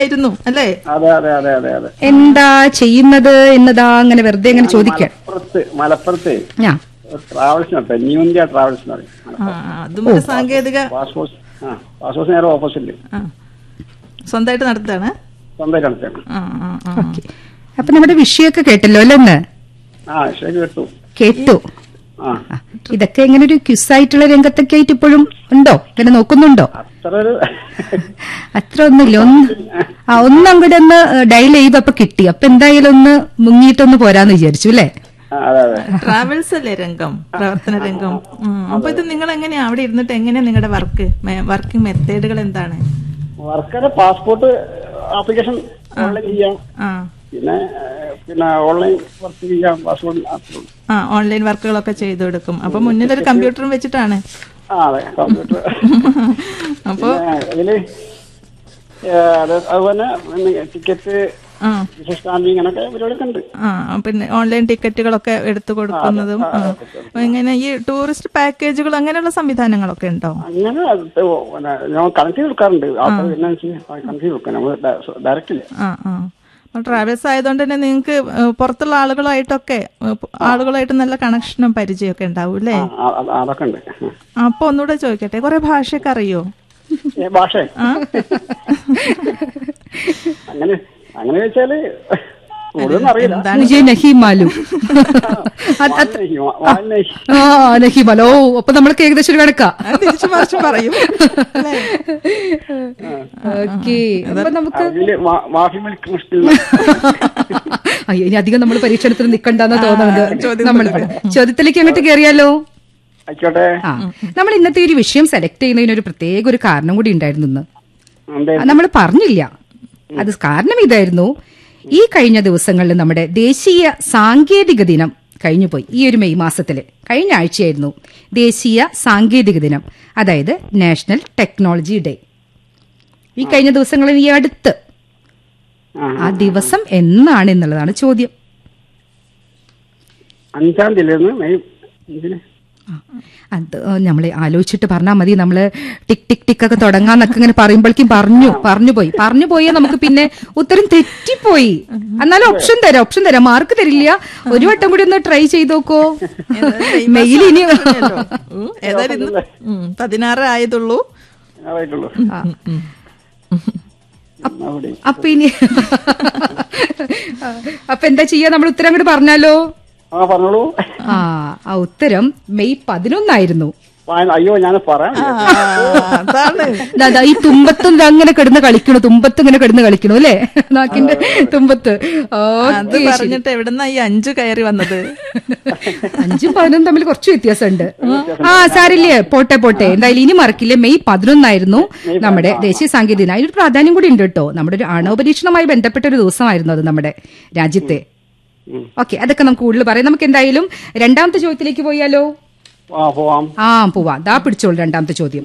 ആയിരുന്നു അല്ലേ അതെ അതെ അതെ അതെ അതെ എന്താ ചെയ്യുന്നത് എന്നതാ അങ്ങനെ വെറുതെ അങ്ങനെ ചോദിക്കാൻ മലപ്പുറത്ത് മലപ്പുറത്ത് ഞാൻ ട്രാവൽസ് നടത്താം ന്യൂ ഇന്ത്യ ട്രാവൽസ് എന്ന് പറയും ആ അതും ഒരു സാങ്കേതിക പാസ്പോർട്ട് ആ പാസ്പോർട്ട് നേരെ ഓപ്പോസിറ്റ് ആ. സ്വന്തമായിട്ട് നടത്താണ് സ്വന്തമായിട്ട് നടത്താണ് ആ ആ ആ ഓക്കെ അപ്പൊ നമ്മുടെ വിഷയമൊക്കെ കേട്ടല്ലോ അല്ലേ ഇന്ന് ആ ശരി കേട്ടു കേട്ടു ആ ആ, ഇതൊക്കെ ഇങ്ങനെ ഒരു ക്യുസായിട്ടുള്ള രംഗത്തൊക്കെ ആയിട്ട് ഇപ്പോഴും ഉണ്ടോ ഇങ്ങനെ നോക്കുന്നുണ്ടോ അത്ര ഒരു അത്ര ഒന്നുമില്ല ഒന്ന് ആ ഒന്ന് അങ്ങോട്ട് ഒന്ന് ഡയൽ ചെയ്തപ്പോ കിട്ടി അപ്പൊ എന്തായാലും ഒന്ന് മുങ്ങിയിട്ടൊന്ന് പോരാന്ന് വിചാരിച്ചു അല്ലേ ആ, അതെ അതെ ട്രാവൽസ് അല്ലേ രംഗം പ്രവർത്തന രംഗം ഉം. അപ്പൊ ഇത് നിങ്ങൾ എങ്ങനെയാ അവിടെ ഇരുന്നിട്ട് എങ്ങനെയാ നിങ്ങളുടെ വർക്ക് വർക്കിംഗ് മെത്തേഡുകൾ എന്താണ് വർക്കറെ പാസ്പോർട്ട് ആപ്ലിക്കേഷൻ ഓൺലൈൻ ചെയ്യാം ആ പിന്നെ ഏഹ്, പിന്നെ ഓൺലൈൻ വർക്ക് ചെയ്യാം പാസ്പോർട്ട് അത്രേ ആ ഓൺലൈൻ വർക്കുകളൊക്കെ ചെയ്തു കൊടുക്കും അപ്പൊ മുന്നിൽ ഒരു കമ്പ്യൂട്ടറും വെച്ചിട്ടാണ് ആ അതെ കമ്പ്യൂട്ടർ അപ്പൊ പിന്നെ ഇതില് ഏഹ്, അത് അതുപോലെ ടിക്കറ്റ് ആ സ്റ്റാമ്പിങ് അങ്ങനൊക്കെ പരിപാടിയൊക്കെ ഉണ്ട് ആ പിന്നെ ഓൺലൈൻ ടിക്കറ്റുകളൊക്കെ എടുത്തു കൊടുക്കുന്നതും ആ. അപ്പൊ ഇങ്ങനെ ഈ ടൂറിസ്റ്റ് പാക്കേജുകൾ അങ്ങനെയുള്ള സംവിധാനങ്ങളൊക്കെ ഉണ്ടോ അങ്ങനെ അത് പിന്നെ ഞാൻ കണക്ട് ചെയ്ത് കൊടുക്കാറുണ്ട് ആൾക്കാർ വരുന്നതനുസരിച്ച് കണക്ട് ചെയ്ത് കൊടുക്കാം നമ്മൾ ഡയറക്റ്റ് ഇല്ല ആ ആ അപ്പോൾ ട്രാവൽസ് ആയതുകൊണ്ട് തന്നെ നിങ്ങൾക്ക് പുറത്തുള്ള ആളുകളായിട്ടൊക്കെ ഏ, പ് ആളുകളായിട്ട് നല്ല കണക്ഷനും പരിചയമൊക്കെ ഉണ്ടാവും അല്ലേ ആ, ആ, ആ, അതൊക്കെ ഉണ്ട് അപ്പൊ ഒന്നുകൂടെ ചോദിക്കട്ടെ കുറെ ഭാഷയൊക്കെ അറിയോ ഏ, ഭാഷ അങ്ങനെ അങ്ങനെ ചോദിച്ചാല് കൂടുതലൊന്നും അറിയില്ല മുജെ നഹി മാലു വാൽനഹി, വാ- വാൽനഹി. ആ നഹി മാലു ഓ അപ്പൊ നമ്മൾക്ക് ഏകദേശം ഒരു കണക്കാ അത് തിരിച്ചു മറിച്ചും പറയും അല്ലേ? ഓക്കെ അപ്പൊ നമുക്ക് അതില് മാ- മാഫി മിൽക്ക് മുഷ്കിൽ അയ്യോ ഇനി അധികം നമ്മൾ പരീക്ഷണത്തിന് നിക്കണ്ടെന്നാ തോന്നുന്നത് ചോദ്യം നമ്മൾ ചോദ്യത്തിലേക്ക് അങ്ങോട്ട് കയറിയാലോ ആയിക്കോട്ടെ ആ നമ്മൾ ഇന്നത്തെ ഒരു വിഷയം സെലക്ട് ചെയ്യുന്നതിന് ഒരു പ്രത്യേക ഒരു കാരണം കൂടി ഉണ്ടായിരുന്നു ഇന്ന് എന്തേ നമ്മൾ പറഞ്ഞില്ല അത് കാരണം ഇതായിരുന്നു ഈ കഴിഞ്ഞ ദിവസങ്ങളിൽ നമ്മുടെ ദേശീയ സാങ്കേതിക ദിനം കഴിഞ്ഞുപോയി ഈ ഒരു മെയ് മാസത്തില് കഴിഞ്ഞ ആഴ്ചയായിരുന്നു ദേശീയ സാങ്കേതിക ദിനം അതായത് നാഷണൽ ടെക്നോളജി ഡേ ഈ കഴിഞ്ഞ ദിവസങ്ങളിൽ ഈ അടുത്ത് ആ, ആ ദിവസം എന്നാണ് എന്നുള്ളതാണ് ചോദ്യം അഞ്ചാം തീയതി മെയ് അഞ്ചിന് അത് നമ്മൾ ആലോചിച്ചിട്ട് പറഞ്ഞാൽ മതി നമ്മള് ടിക് ടിക് ടിക് ഒക്കെ തുടങ്ങാന്നൊക്കെ ഇങ്ങനെ പറയുമ്പോഴേക്കും പറഞ്ഞു പറഞ്ഞു പോയി പറഞ്ഞു പോയാ നമുക്ക് പിന്നെ ഉത്തരം തെറ്റിപ്പോയി എന്നാലും ഓപ്ഷൻ തരാം ഓപ്ഷൻ തരാം മാർക്ക് തരില്ല ഒരു വട്ടം കൂടി ഒന്ന് ട്രൈ ചെയ്ത് നോക്കോ മെയിൽ ഇനി ഉം, ഏതായാലും ഇന്ന് ഉം, പതിനാറ് ആയതുള്ളൂ അതായിട്ടുള്ളൂ അവിടെ അപ്പൊ ഇനി അപ്പൊ എന്താ ചെയ്യാ നമ്മൾ ഉത്തരം അങ്ങോട്ട് പറഞ്ഞാലോ ആ പറഞ്ഞോളൂ ആ ആ ഉത്തരം മെയ് പതിനൊന്നായിരുന്നു വാ- അയ്യോ ഞാൻ പറയാം ആ, അതാണ് ദാ, ദാ, ഈ തുമ്പത്തും ദാ ഇങ്ങനെ കിടന്ന് കളിക്കണു തുമ്പത്ത് ഇങ്ങനെ കിടന്ന് കളിക്കണു അല്ലേ നാക്കിന്റെ തുമ്പത്ത് അത് ഓക്കേ, ശരി. പറഞ്ഞിട്ട് എവിടെന്നാ ഈ അഞ്ചു കയറി വന്നത് അഞ്ചും പതിനൊന്നും തമ്മിൽ കുറച്ച് വ്യത്യാസമുണ്ട് ആ സാരില്ലേ പോട്ടെ പോട്ടെ എന്തായാലും ഇനി മറക്കില്ലേ മെയ് പതിനൊന്നായിരുന്നു നമ്മുടെ ദേശീയ സാങ്കേതിക ദിനം അതിനൊരു പ്രാധാന്യം കൂടി ഉണ്ട് കേട്ടോ നമ്മുടെ ഒരു ആണവ പരീക്ഷണവുമായി ബന്ധപ്പെട്ട ഒരു ദിവസമായിരുന്നു അത് നമ്മുടെ രാജ്യത്തെ ഉം. ഓക്കെ അതൊക്കെ നമുക്ക് കൂടുതൽ പറയാം നമുക്ക് എന്തായാലും രണ്ടാമത്തെ ചോദ്യത്തിലേക്ക് പോയാലോ ആ പോവാം ആ പോവാം ദാ പിടിച്ചോളൂ രണ്ടാമത്തെ ചോദ്യം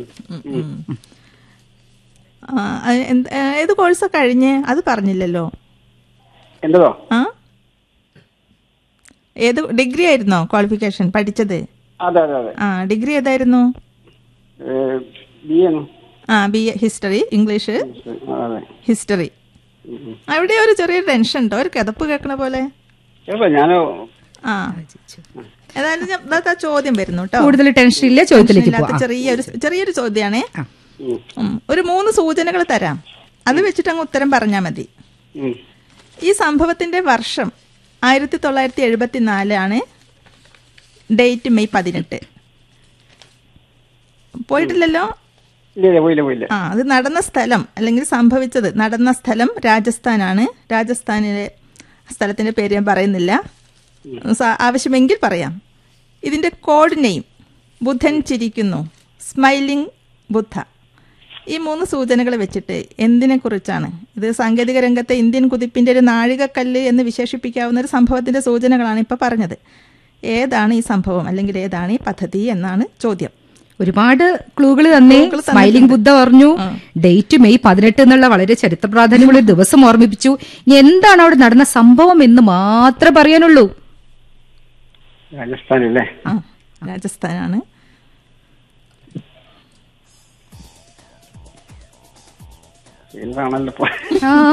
ആ, എന്ത്- ഏത് കോഴ്സാ കഴിഞ്ഞേ അത് പറഞ്ഞില്ലല്ലോ എന്റതോ ആ ഏത് ഡിഗ്രി ആയിരുന്നോ ക്വാളിഫിക്കേഷൻ പഠിച്ചത് അതെ അതെ അതെ ആ ഡിഗ്രി ഏതായിരുന്നു ബി ആണ് ആ ബി എ ഹിസ്റ്ററി ഇംഗ്ലീഷ് അതെ ഹിസ്റ്ററി അവിടെ ഒരു ചെറിയ ടെൻഷൻ ഉണ്ടോ ഒരു കിതപ്പ് കേൾക്കണ പോലെ ചേട്ടാ ഞാൻ ആ ഏതായാലും ഞാൻ- ദാ- ദാ ചോദ്യം വരുന്നു കേട്ടോ കൂടുതൽ ടെൻഷൻ ഇല്ല ചോദ്യത്തിലേക്ക് ഇല്ലാത്ത പോവാം ചെറിയൊരു ചെറിയൊരു ചോദ്യമാണേ ഉം. ഒരു മൂന്ന് സൂചനകൾ തരാം അത് വെച്ചിട്ട് അങ്ങ് ഉത്തരം പറഞ്ഞാൽ മതി ഈ സംഭവത്തിന്റെ വർഷം ആയിരത്തി തൊള്ളായിരത്തി എഴുപത്തി നാലാണ് ഡേറ്റ് മെയ് പതിനെട്ട് പോയിട്ടില്ലല്ലോ ഇല്ല ഇല്ല പോയില്ല പോയില്ല ആ അത് നടന്ന സ്ഥലം അല്ലെങ്കിൽ സംഭവിച്ചത് നടന്ന സ്ഥലം രാജസ്ഥാനാണ് രാജസ്ഥാനിലെ സ്ഥലത്തിന്റെ പേര് ഞാൻ പറയുന്നില്ല സ- ആവശ്യമെങ്കിൽ പറയാം ഇതിന്റെ കോഡ് നെയിം ബുധൻ ചിരിക്കുന്നു സ്മൈലിംഗ് ബുദ്ധ ഈ മൂന്ന് സൂചനകൾ വെച്ചിട്ട് എന്തിനെ കുറിച്ചാണ് ഇത് സാങ്കേതിക രംഗത്തെ ഇന്ത്യൻ കുതിപ്പിന്റെ ഒരു നാഴികക്കല്ല് എന്ന് വിശേഷിപ്പിക്കാവുന്ന ഒരു സംഭവത്തിന്റെ സൂചനകളാണ് ഇപ്പൊ പറഞ്ഞത് ഏതാണ് ഈ സംഭവം അല്ലെങ്കിൽ ഏതാണ് ഈ പദ്ധതി എന്നാണ് ചോദ്യം ഒരുപാട് ക്ലൂകൾ തന്നെ ക്ലൂകൾ തന്നിട്ടുണ്ട്. സ്മൈലിംഗ് ബുദ്ധ പറഞ്ഞു ഡേറ്റ് മെയ് പതിനെട്ട് എന്നുള്ള വളരെ ചരിത്ര പ്രാധാന്യമുള്ള ഒരു ദിവസം ഓർമ്മിപ്പിച്ചു ഇനി എന്താണ് അവിടെ നടന്ന സംഭവം എന്ന് മാത്രമേ പറയാനുള്ളൂ രാജസ്ഥാനല്ലേ ആ രാജസ്ഥാനാണ് എന്താണല്ലോ ഇപ്പൊ ആ